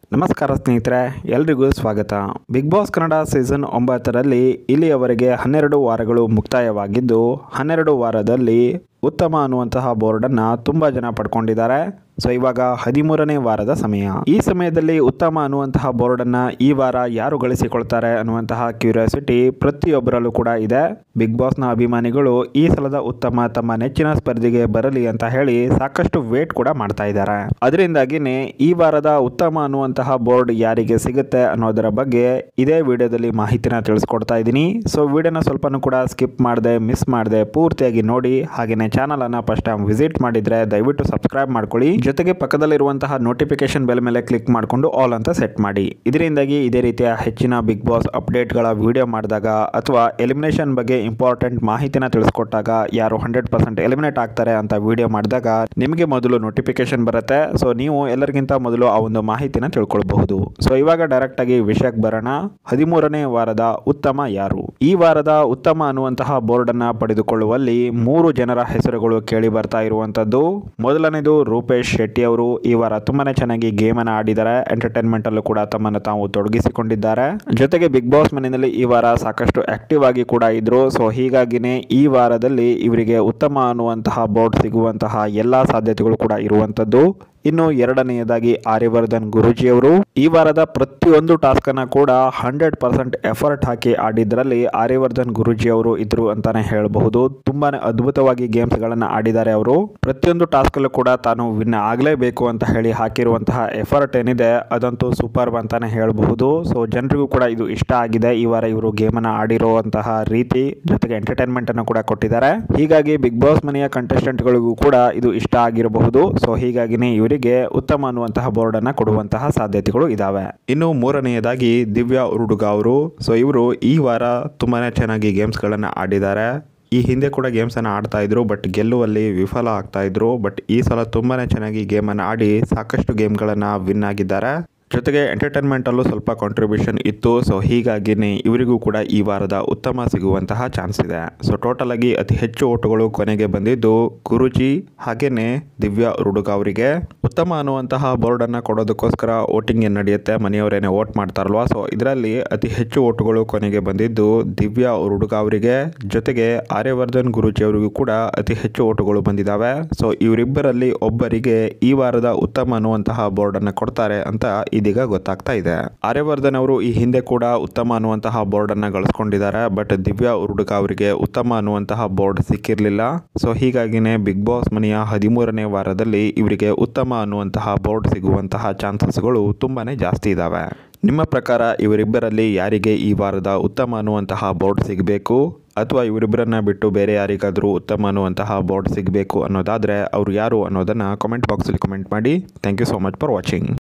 ನಮಸ್ಕಾರ ಸ್ನೇಹಿತರೆ ಎಲ್ರಿಗೂ ಸ್ವಾಗತ ಬಿಗ್ ಬಾಸ್ ಕನ್ನಡ ಸೀಸನ್ ಒಂಬತ್ತರಲ್ಲಿ ಇಲ್ಲಿಯವರೆಗೆ ಹನ್ನೆರಡು ವಾರಗಳು ಮುಕ್ತಾಯವಾಗಿದ್ದು ಹನ್ನೆರಡು ವಾರದಲ್ಲಿ ಉತ್ತಮ ಅನ್ನುವಂತಹ ಬೋರ್ಡನ್ನು ತುಂಬ ಜನ ಪಡ್ಕೊಂಡಿದ್ದಾರೆ ಸೊ ಇವಾಗ ಹದಿಮೂರನೇ ವಾರದ ಸಮಯ ಈ ಸಮಯದಲ್ಲಿ ಉತ್ತಮ ಅನ್ನುವಂತಹ ಬೋರ್ಡನ್ನು ಈ ವಾರ ಯಾರು ಗಳಿಸಿಕೊಳ್ತಾರೆ ಅನ್ನುವಂತಹ ಕ್ಯೂರಿಯಾಸಿಟಿ ಪ್ರತಿಯೊಬ್ಬರಲ್ಲೂ ಕೂಡ ಇದೆ ಬಿಗ್ ಬಾಸ್ನ ಅಭಿಮಾನಿಗಳು ಈ ಸಲದ ಉತ್ತಮ ತಮ್ಮ ನೆಚ್ಚಿನ ಸ್ಪರ್ಧೆಗೆ ಬರಲಿ ಅಂತ ಹೇಳಿ ಸಾಕಷ್ಟು ವೇಟ್ ಕೂಡ ಮಾಡ್ತಾ ಇದ್ದಾರೆ ಅದರಿಂದಾಗಿನೇ ಈ ವಾರದ ಉತ್ತಮ ಅನ್ನುವಂತಹ ಬೋರ್ಡ್ ಯಾರಿಗೆ ಸಿಗುತ್ತೆ ಅನ್ನೋದರ ಬಗ್ಗೆ ಇದೇ ವಿಡಿಯೋದಲ್ಲಿ ಮಾಹಿತಿನ ತಿಳಿಸ್ಕೊಡ್ತಾ ಇದ್ದೀನಿ ಸೊ ವಿಡಿಯೋನ ಸ್ವಲ್ಪನೂ ಕೂಡ ಸ್ಕಿಪ್ ಮಾಡದೆ ಮಿಸ್ ಮಾಡದೆ ಪೂರ್ತಿಯಾಗಿ ನೋಡಿ ಹಾಗೆಯೇ ಚಾನಲ್ ಅನ್ನ ಫಸ್ಟ್ ಟೈಮ್ ವಿಸಿಟ್ ಮಾಡಿದ್ರೆ ದಯವಿಟ್ಟು ಸಬ್ಸ್ಕ್ರೈಬ್ ಮಾಡ್ಕೊಳ್ಳಿ ಜೊತೆಗೆ ಪಕ್ಕದಲ್ಲಿರುವಂತಹ ನೋಟಿಫಿಕೇಶನ್ ಬೆಲ್ ಮೇಲೆ ಕ್ಲಿಕ್ ಮಾಡಿಕೊಂಡು ಆಲ್ ಅಂತ ಸೆಟ್ ಮಾಡಿ ಇದರಿಂದಾಗಿ ಇದೇ ರೀತಿಯ ಹೆಚ್ಚಿನ ಬಿಗ್ ಬಾಸ್ ಅಪ್ಡೇಟ್ಗಳ ವಿಡಿಯೋ ಮಾಡಿದಾಗ ಅಥವಾ ಎಲಿಮಿನೇಷನ್ ಬಗ್ಗೆ ಇಂಪಾರ್ಟೆಂಟ್ ಮಾಹಿತಿನ ತಿಳಿಸ್ಕೊಟ್ಟಾಗ ಯಾರು ಹಂಡ್ರೆಡ್ ಪರ್ಸೆಂಟ್ ಎಲಿಮಿನೇಟ್ ಆಗ್ತಾರೆ ಅಂತ ವಿಡಿಯೋ ಮಾಡಿದಾಗ ನಿಮಗೆ ಮೊದಲು ನೋಟಿಫಿಕೇಶನ್ ಬರುತ್ತೆ ಸೊ ನೀವು ಎಲ್ಲರಿಗಿಂತ ಮೊದಲು ಆ ಒಂದು ಮಾಹಿತಿನ ತಿಳ್ಕೊಳ್ಬಹುದು ಸೊ ಇವಾಗ ಡೈರೆಕ್ಟ್ ಆಗಿ ವಿಷಯಕ್ಕೆ ಬರೋಣ ಹದಿಮೂರನೇ ವಾರದ ಉತ್ತಮ ಯಾರು ಈ ವಾರದ ಉತ್ತಮ ಅನ್ನುವಂತಹ ಬೋರ್ಡ್ ಅನ್ನ ಪಡೆದುಕೊಳ್ಳುವಲ್ಲಿ ಮೂರು ಜನರ ಹೆಸರುಗಳು ಕೇಳಿ ಬರ್ತಾ ಇರುವಂತದ್ದು ಮೊದಲನೇದು ರೂಪೇಶ್ ಶೆಟ್ಟಿ ಅವರು ಈ ವಾರ ತುಂಬಾನೇ ಚೆನ್ನಾಗಿ ಗೇಮ್ ಅನ್ನ ಆಡಿದ್ದಾರೆ ಎಂಟರ್ಟೈನ್ಮೆಂಟ್ ಅಲ್ಲೂ ಕೂಡ ತಮ್ಮನ್ನು ತಾವು ತೊಡಗಿಸಿಕೊಂಡಿದ್ದಾರೆ ಜೊತೆಗೆ ಬಿಗ್ ಬಾಸ್ ಮನೆಯಲ್ಲಿ ಈ ವಾರ ಸಾಕಷ್ಟು ಆಕ್ಟಿವ್ ಆಗಿ ಕೂಡ ಇದ್ರು ಸೊ ಹೀಗಾಗಿನೇ ಈ ವಾರದಲ್ಲಿ ಇವರಿಗೆ ಉತ್ತಮ ಅನ್ನುವಂತಹ ಬೋರ್ಡ್ ಸಿಗುವಂತಹ ಎಲ್ಲಾ ಸಾಧ್ಯತೆಗಳು ಕೂಡ ಇರುವಂತದ್ದು ಇನ್ನು ಎರಡನೆಯದಾಗಿ ಆರ್ಯವರ್ಧನ್ ಗುರೂಜಿಯವರು ಈ ವಾರದ ಪ್ರತಿಯೊಂದು ಟಾಸ್ಕ್ ಅನ್ನ ಕೂಡ ಹಂಡ್ರೆಡ್ ಪರ್ಸೆಂಟ್ ಎಫರ್ಟ್ ಹಾಕಿ ಆಡಿದ್ರಲ್ಲಿ ಆರ್ಯವರ್ಧನ್ ಗುರೂಜಿ ಅವರು ಇದ್ರು ಅಂತಾನೆ ಹೇಳಬಹುದು ತುಂಬಾನೇ ಅದ್ಭುತವಾಗಿ ಗೇಮ್ಸ್ ಗಳನ್ನ ಆಡಿದ್ದಾರೆ ಅವರು ಪ್ರತಿಯೊಂದು ಟಾಸ್ಕ್ ಅಲ್ಲೂ ಕೂಡ ತಾನು ವಿನ್ ಆಗಲೇಬೇಕು ಅಂತ ಹೇಳಿ ಹಾಕಿರುವಂತಹ ಎಫರ್ಟ್ ಏನಿದೆ ಅದಂತೂ ಸೂಪರ್ ಅಂತಾನೆ ಹೇಳಬಹುದು ಸೊ ಜನರಿಗೂ ಕೂಡ ಇದು ಇಷ್ಟ ಆಗಿದೆ ಈ ವಾರ ಇವರು ಗೇಮ್ ಅನ್ನ ಆಡಿರುವಂತಹ ರೀತಿ ಜೊತೆಗೆ ಎಂಟರ್ಟೈನ್ಮೆಂಟ್ ಅನ್ನು ಕೂಡ ಕೊಟ್ಟಿದ್ದಾರೆ ಹೀಗಾಗಿ ಬಿಗ್ ಬಾಸ್ ಮನೆಯ contestant ಗಳಿಗೂ ಕೂಡ ಇದು ಇಷ್ಟ ಆಗಿರಬಹುದು ಸೊ ಹೀಗಾಗಿನೇ ಇವರಿಗೆ ಉತ್ತಮ ಅನ್ನುವಂತಹ ಬೋರ್ಡ್ ಅನ್ನ ಕೊಡುವಂತಹ ಸಾಧ್ಯತೆಗಳು ಇದಾವೆ ಇನ್ನು ಮೂರನೆಯದಾಗಿ ದಿವ್ಯಾ ಉರುಡುಗ ಅವರು ಸೊ ಇವರು ಈ ವಾರ ತುಂಬಾನೇ ಚೆನ್ನಾಗಿ ಗೇಮ್ಸ್ ಗಳನ್ನ ಆಡಿದ್ದಾರೆ ಈ ಹಿಂದೆ ಕೂಡ ಗೇಮ್ಸ್ ಅನ್ನ ಆಡ್ತಾ ಇದ್ರು ಬಟ್ ಗೆಲ್ಲುವಲ್ಲಿ ವಿಫಲ ಆಗ್ತಾ ಇದ್ರು ಬಟ್ ಈ ಸಲ ತುಂಬಾನೇ ಚೆನ್ನಾಗಿ ಗೇಮ್ ಅನ್ನ ಆಡಿ ಸಾಕಷ್ಟು ಗೇಮ್ಗಳನ್ನ ವಿನ್ ಆಗಿದ್ದಾರೆ ಜೊತೆಗೆ ಎಂಟರ್ಟೈನ್ಮೆಂಟ್ ಅಲ್ಲೂ ಸ್ವಲ್ಪ ಕಾಂಟ್ರಿಬ್ಯೂಷನ್ ಇತ್ತು ಸೊ ಹೀಗಾಗಿನೇ ಇವರಿಗೂ ಕೂಡ ಈ ವಾರದ ಉತ್ತಮ ಸಿಗುವಂತಹ ಚಾನ್ಸ್ ಇದೆ ಸೊ ಟೋಟಲ್ ಆಗಿ ಅತಿ ಹೆಚ್ಚು ಓಟುಗಳು ಕೊನೆಗೆ ಬಂದಿದ್ದು ಗುರುಜಿ ಹಾಗೇನೆ ದಿವ್ಯಾ ರುಡುಗ ಅವರಿಗೆ ಉತ್ತಮ ಅನ್ನುವಂತಹ ಬೋರ್ಡ್ ಅನ್ನ ಕೊಡೋದಕ್ಕೋಸ್ಕರ ವೋಟಿಂಗ್ ಏನ್ ನಡೆಯುತ್ತೆ ಮನೆಯವರೇನೆ ವೋಟ್ ಮಾಡ್ತಾರಲ್ವಾ ಸೊ ಇದರಲ್ಲಿ ಅತಿ ಹೆಚ್ಚು ಓಟುಗಳು ಕೊನೆಗೆ ಬಂದಿದ್ದು ದಿವ್ಯಾ ರುಡುಗ ಅವರಿಗೆ ಜೊತೆಗೆ ಆರ್ಯವರ್ಧನ್ ಗುರುಜಿ ಅವರಿಗೂ ಕೂಡ ಅತಿ ಹೆಚ್ಚು ಓಟುಗಳು ಬಂದಿದ್ದಾವೆ ಸೊ ಇವರಿಬ್ಬರಲ್ಲಿ ಒಬ್ಬರಿಗೆ ಈ ವಾರದ ಉತ್ತಮ ಅನ್ನುವಂತಹ ಬೋರ್ಡ್ ಅನ್ನ ಕೊಡ್ತಾರೆ ಅಂತ ಇದೀಗ ಗೊತ್ತಾಗ್ತಾ ಇದೆ ಆರ್ಯವರ್ಧನ್ ಅವರು ಈ ಹಿಂದೆ ಕೂಡ ಉತ್ತಮ ಅನ್ನುವಂತಹ ಬೋರ್ಡ್ ಅನ್ನ ಗಳಿಸ್ಕೊಂಡಿದ್ದಾರೆ ಬಟ್ ದಿವ್ಯಾ ಉರುಡುಗ ಅವರಿಗೆ ಉತ್ತಮ ಅನ್ನುವಂತಹ ಬೋರ್ಡ್ ಸಿಕ್ಕಿರಲಿಲ್ಲ ಸೊ ಹೀಗಾಗಿನೇ ಬಿಗ್ ಬಾಸ್ ಮನೆಯ ಹದಿಮೂರನೇ ವಾರದಲ್ಲಿ ಇವರಿಗೆ ಉತ್ತಮ ಅನ್ನುವಂತಹ ಬೋರ್ಡ್ ಸಿಗುವಂತಹ ಚಾನ್ಸಸ್ಗಳು ತುಂಬಾನೇ ಜಾಸ್ತಿ ಇದಾವೆ ನಿಮ್ಮ ಪ್ರಕಾರ ಇವರಿಬ್ಬರಲ್ಲಿ ಯಾರಿಗೆ ಈ ವಾರದ ಉತ್ತಮ ಅನ್ನುವಂತಹ ಬೋರ್ಡ್ ಸಿಗಬೇಕು ಅಥವಾ ಇವರಿಬ್ಬರನ್ನ ಬಿಟ್ಟು ಬೇರೆ ಯಾರಿಗಾದರೂ ಉತ್ತಮ ಅನ್ನುವಂತಹ ಬೋರ್ಡ್ ಸಿಗಬೇಕು ಅನ್ನೋದಾದರೆ ಅವರು ಯಾರು ಅನ್ನೋದನ್ನು ಕಾಮೆಂಟ್ ಬಾಕ್ಸಲ್ಲಿ ಕಮೆಂಟ್ ಮಾಡಿ thank you so much for watching